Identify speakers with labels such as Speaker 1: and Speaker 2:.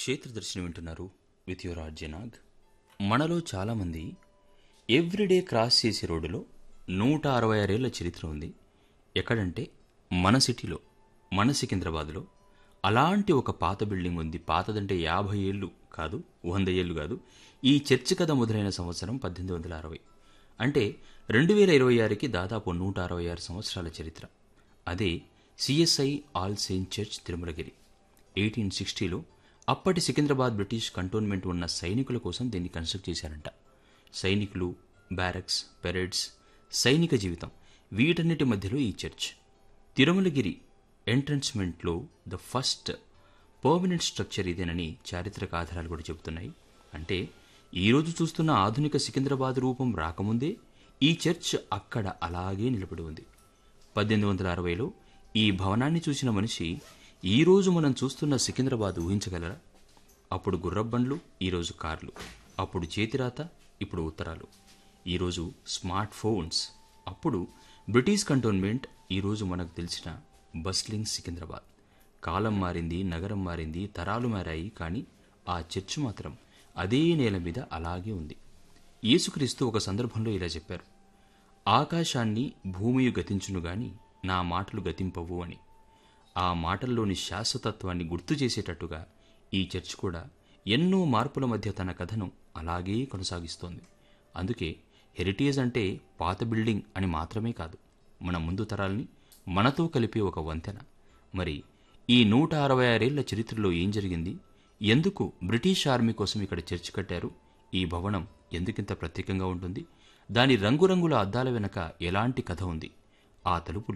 Speaker 1: క్షేత్రదర్శిని వింటున్నారు with your ఆర్జనాగ్ మనలో చాలామంది ఎవ్రీడే క్రాస్ చేసే రోడ్డులో నూట అరవై ఆరేళ్ల చరిత్ర ఉంది ఎక్కడంటే మన సిటీలో మన సికింద్రాబాద్లో అలాంటి ఒక పాత బిల్డింగ్ ఉంది పాతదంటే యాభై ఏళ్ళు కాదు వంద ఏళ్ళు కాదు ఈ చర్చి కథ మొదలైన సంవత్సరం పద్దెనిమిది వందల అరవై అంటే రెండు వేల ఇరవై ఆరుకి దాదాపు నూట అరవై ఆరు సంవత్సరాల చరిత్ర అదే CSI all saint church Tirumalagiri eighteen సిక్స్టీలో అప్పటి సికింద్రాబాద్ బ్రిటిష్ కంటోన్మెంట్ ఉన్న సైనికుల కోసం దీన్ని కన్స్ట్రక్ట్ చేశారంట సైనికులు బ్యారక్స్ పెరేడ్స్ సైనిక జీవితం వీటన్నిటి మధ్యలో ఈ చర్చ్ తిరుమలగిరి ఎంట్రన్స్మెంట్లో ద ఫస్ట్ పర్మనెంట్ స్ట్రక్చర్ ఇదేనని చారిత్రక ఆధారాలు కూడా చెబుతున్నాయి అంటే ఈరోజు చూస్తున్న ఆధునిక సికింద్రాబాద్ రూపం రాకముందే ఈ చర్చ్ అక్కడ అలాగే నిలబడి ఉంది పద్దెనిమిది వందల అరవైలో ఈ భవనాన్ని చూసిన మనిషి ఈరోజు మనం చూస్తున్న సికింద్రాబాద్ ఊహించగలరా అప్పుడు గుర్రబండ్లు ఈరోజు కార్లు అప్పుడు చేతిరాత ఇప్పుడు ఉత్తరాలు ఈరోజు స్మార్ట్ ఫోన్స్ అప్పుడు బ్రిటిష్ కంటోన్మెంట్ ఈరోజు మనకు తెలిసిన బస్లింగ్ సికింద్రాబాద్ కాలం మారింది నగరం మారింది తరాలు మారాయి కానీ ఆ చర్చ్ మాత్రం అదే నేల మీద అలాగే ఉంది యేసుక్రీస్తు ఒక సందర్భంలో ఇలా చెప్పారు ఆకాశాన్ని భూమియు గతించును గాని నా మాటలు గతింపవు అని ఆ మాటల్లోని శాశ్వతత్వాన్ని గుర్తు చేసేటట్టుగా ఈ చర్చ్ కూడా ఎన్నో మార్పుల మధ్య తన కథను అలాగే కొనసాగిస్తోంది అందుకే హెరిటేజ్ అంటే పాత బిల్డింగ్ అని మాత్రమే కాదు మన ముందు తరాల్ని మనతో కలిపే ఒక వంతెన మరి ఈ నూట అరవై ఆరేళ్ల చరిత్రలో ఏం జరిగింది ఎందుకు బ్రిటిష్ ఆర్మీ కోసం ఇక్కడ చర్చ్ కట్టారు ఈ భవనం ఎందుకింత ప్రత్యేకంగా ఉంటుంది దాని రంగురంగుల అద్దాల వెనక ఎలాంటి కథ ఉంది ఆ తలుపులు